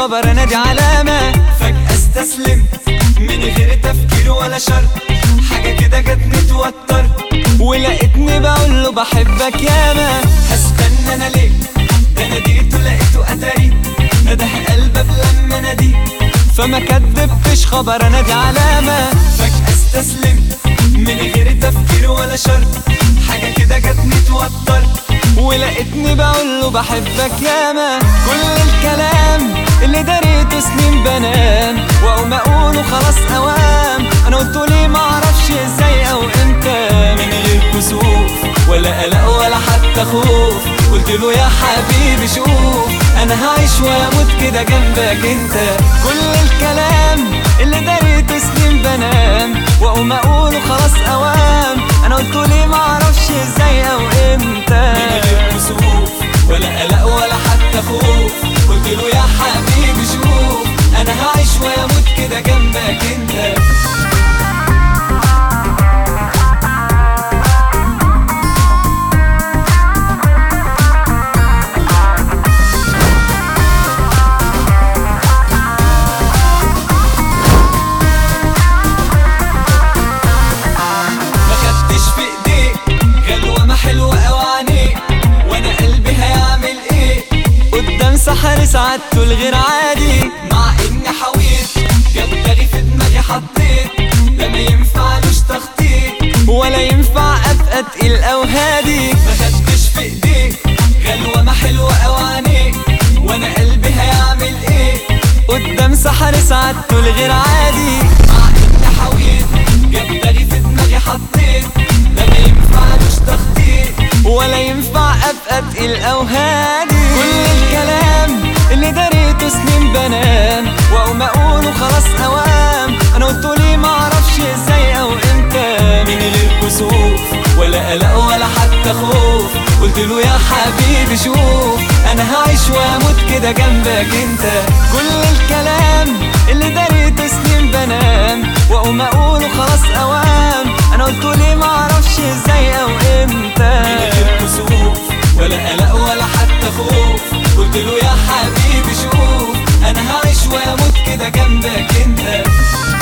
خبر انا دي علامة فجأة استسلمت من غير تفكير ولا شرط حاجة كده جاتني توتر ولقيتني بقول له بحبك ياما هستنى انا ليه ده انا ديته لقيته اتاري نده قلبه لما نادي فما كدبتش خبر انا دي علامة فجأة استسلمت من غير تفكير ولا شرط حاجة كده جاتني توتر ولقيتني بقول له بحبك ياما كل الكلام اللي دريته سنين بنام واقوم اقوله خلاص اوام انا قلت ليه معرفش ازاي او امتى من غير كسوف ولا قلق ولا حتى خوف قلت له يا حبيبي شوف انا هعيش واموت كده جنبك انت كل الكلام اللي دريته سنين بنام واقوم اقوله خلاص اوام انا قلت ليه معرفش ازاي او امتى من غير كسوف ولا قلق ولا حتى خوف قلت له يا حبيبي شوف انا هعيش واموت كده جنبك انت ما خدتش في ايديك غلوة ما حلوة قوي عينيك وانا قلبي هيعمل ايه قدام سحر سعادته الغير عادي مع اني حاولت جاب دماغي في دماغي حطيت لا ما ينفعلوش تخطيط ولا ينفع ابقى تقيل او هادي ما خدتش في ايديك غلوة ما حلوة قوي عينيك وانا قلبي هيعمل ايه قدام سحر سعادته الغير عادي مع اني حاولت جاب دماغي في دماغي حطيت لا ما ينفعلوش تخطيط ولا ينفع ابقى تقيل او هادي كل الكلام اللي دريته سنين بنام واقوم اقوله خلاص اوام انا قلت ليه معرفش ازاي او امتى من غير كسوف ولا قلق ولا حتى خوف قلت له يا حبيبي شوف انا هعيش واموت كده جنبك انت كل الكلام اللي دريته سنين بنام واقوم اقوله خلاص اوام انا قلت ليه معرفش ازاي او امتى من غير كسوف ولا قلق ولا حتى خوف قلت له يا حبيبي شوف انا هعيش واموت كده جنبك انت